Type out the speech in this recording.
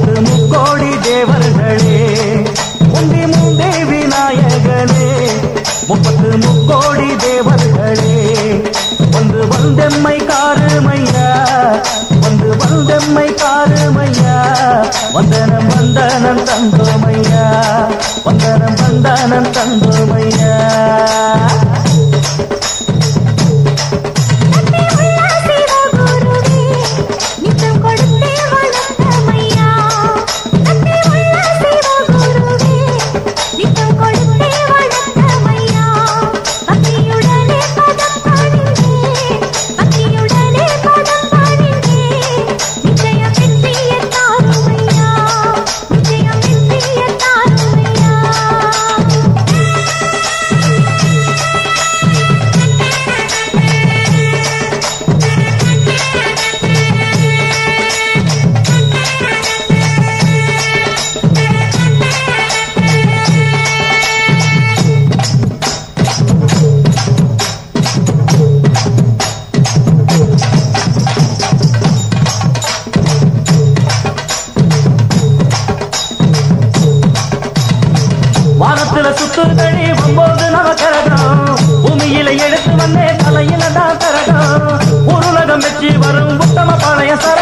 முப்பத்து முக்கோடி தேவர்களே உண்டி மூந்தே விநாயகனே முப்பத்து முக்கோடி தேவர்களே வந்து வந்தெம்மை காருமையா வந்து வந்தெம்மை காருமையா வந்தனம் வந்தனம் தந்தோமையா வந்தனம் வந்தனம் தந்தோமையா நன்றி உள்ள சிவகுருவே நித்தம் கொடுத்தே வளர்த்தமையா நன்றி உள்ள சிவகுருவே நித்தம் கொடுத்தே வளர்த்தமையா பக்தியுடனே பதம் பணிந்தே பக்தியுடனே பதம் பணிந்தே நிச்சயம் வெற்றியை தாருமையா நிச்சயம் வெற்றியை தாருமையா வானத்துல சுத்துதடி ஒன்பது நவக்கரகம் பூமியில எடுத்து வந்தே தலையில தான் கரகம் உருளகம் வச்சு வரும் உத்தம பழைய சர